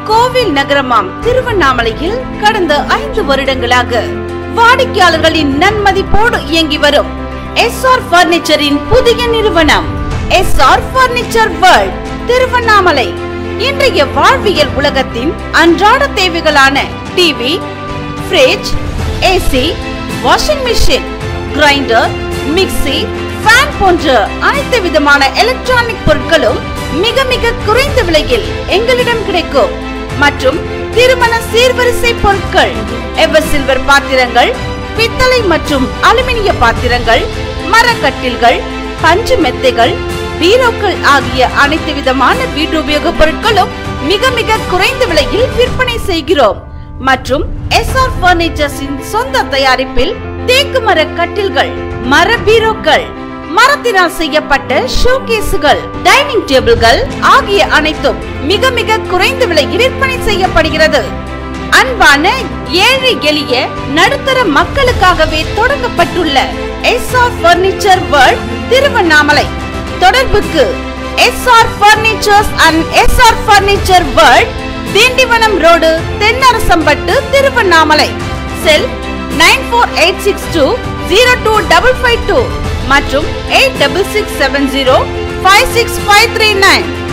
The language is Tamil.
கோவில் நகரமாம் திருவண்ணாமலையில் கடந்த ஐந்து வருடங்களாக வாடிக்கையாளர்களின் நன்மதிப்போடு இயங்கி வரும் எஸ் ஆர் பர்னிச்சரின் புதிய நிறுவனம் S R furniture world Tiruvannamalai இன்றைய வாழ்வியல் உலகத்தின் அன்றாட தேவைகளான TV fridge AC washing machine grinder mixie fan போன்ற அனைத்து விதமான எலக்ட்ரானிக் பொருட்களும் மிக மிக குறைந்த விலையில் எங்களிடம் கிடைக்கும் மற்றும் திருமண சீர்வரிசை பொருட்கள் எவர் சில்வர் பாத்திரங்கள் பித்தளை மற்றும் அலுமினிய பாத்திரங்கள் மரக்கட்டில்கள் பஞ்சு மெத்தைகள் பீரோக்கள் ஆகிய அனைத்து விதமான வீட்டுபயோக பொருட்களும் மிக மிக குறைந்த விலையில் விற்பனை செய்கிறோம் மற்றும் எஸ் ஆர் பர்னிச்சர்ஸின் சொந்த தயாரிப்பில் தேக்கு மர கட்டில்கள் மர பீரோக்கள் மரத்தினால் செய்யப்பட்ட ஷோகேஸுகள் டைனிங் டேபிள்கள் ஆகிய அனைத்தும் மிக மிக குறைந்த விலையில் விற்பனை செய்யப்படுகிறது அன்பான ஏழை எளிய நடுத்தர மக்களுக்காகவே தொடங்கப்பட்டுள்ள S R furniture world Tiruvannamalai தொடர்புக்கு S R furnitures and S R furniture world Tindivanam road Thennarasampattu Tiruvannamalai cell nine four eight six two zero two double five two மற்றும் eight double six seven zero five six five three nine